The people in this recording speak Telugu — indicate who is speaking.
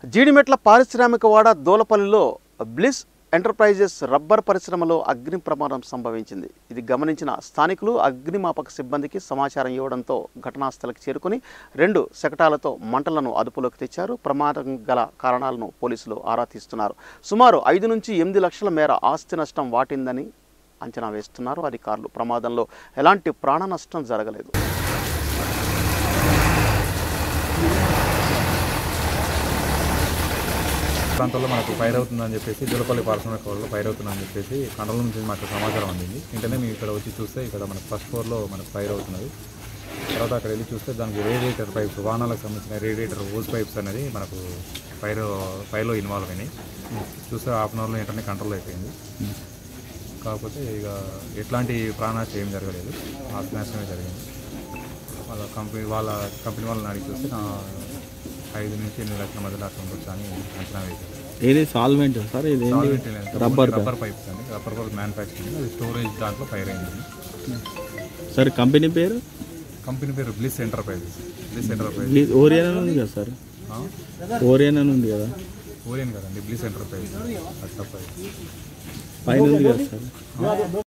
Speaker 1: జీడిమెట్ల పారిశ్రామిక వాడ దోలపల్లిలో బ్లిస్ ఎంటర్ప్రైజెస్ రబ్బర్ పరిశ్రమలో అగ్ని ప్రమాదం సంభవించింది ఇది గమనించిన స్థానికులు అగ్నిమాపక సిబ్బందికి సమాచారం ఇవ్వడంతో ఘటనా స్థలికి చేరుకుని రెండు శకటాలతో మంటలను అదుపులోకి తెచ్చారు ప్రమాదం గల కారణాలను పోలీసులు ఆరా తీస్తున్నారు సుమారు ఐదు నుంచి ఎనిమిది లక్షల మేర ఆస్తి నష్టం వాటిందని అంచనా వేస్తున్నారు అధికారులు ప్రమాదంలో ఎలాంటి ప్రాణ నష్టం జరగలేదు
Speaker 2: ప్రాంతంలో మనకు ఫైర్ అవుతుందని చెప్పేసి దూలపల్లి పారిశ్రామిక వాళ్ళు ఫైర్ అవుతుందని చెప్పేసి కంట్రోల్ నుంచి మాకు సమాచారం అందింది వెంటనే మేము ఇక్కడ వచ్చి చూస్తే ఇక్కడ మనకు ఫస్ట్ ఫ్లోర్లో మనకు ఫైర్ అవుతున్నది తర్వాత అక్కడ వెళ్ళి చూస్తే దానికి రేడియేటర్ పైప్స్ వాహనాలకు సంబంధించిన రేడియేటర్ హోస్ పైప్స్ అనేది మనకు ఫైర్ ఫైర్లో ఇన్వాల్వ్ అయినాయి చూస్తే హాఫ్ అన్ అవర్లో వెంటనే కంట్రోల్ అయిపోయింది కాకపోతే ఇక ఎట్లాంటి ప్రాణాశ ఏం జరగలేదు ఆస్తి నష్టమే జరిగింది వాళ్ళ కంపెనీ వాళ్ళ కంపెనీ వాళ్ళని అడిగి చూస్తే నా ఐదు నుంచి ఎనిమిది లక్షల మధ్యలో అట్లా ఉండొచ్చు అని అంచనా వేశారు
Speaker 3: ఏది సాల్వెంట్ సార్ ఇది ఏంటి
Speaker 2: Solvent లేదు.
Speaker 3: రబ్బర్
Speaker 2: రబ్బర్ పైప్స్ అండి రబ్బర్ పైప్ మ్యానుఫ్యాక్చరింగ్ అది స్టోరేజ్ దాంట్లో ఫైర్ అయింది
Speaker 3: సార్ కంపెనీ పేరు
Speaker 2: కంపెనీ పేరు Bliss enterprises Bliss enterprise
Speaker 3: please Orion అని ఉంది కదా సార్ ఓరియన్ అని ఉంది కదా
Speaker 2: ఓరియన్ కదండి బ్లిస్ ఎంటర్ప్రైజ్ అది తప్ప
Speaker 3: పైన ఉంది కదా సార్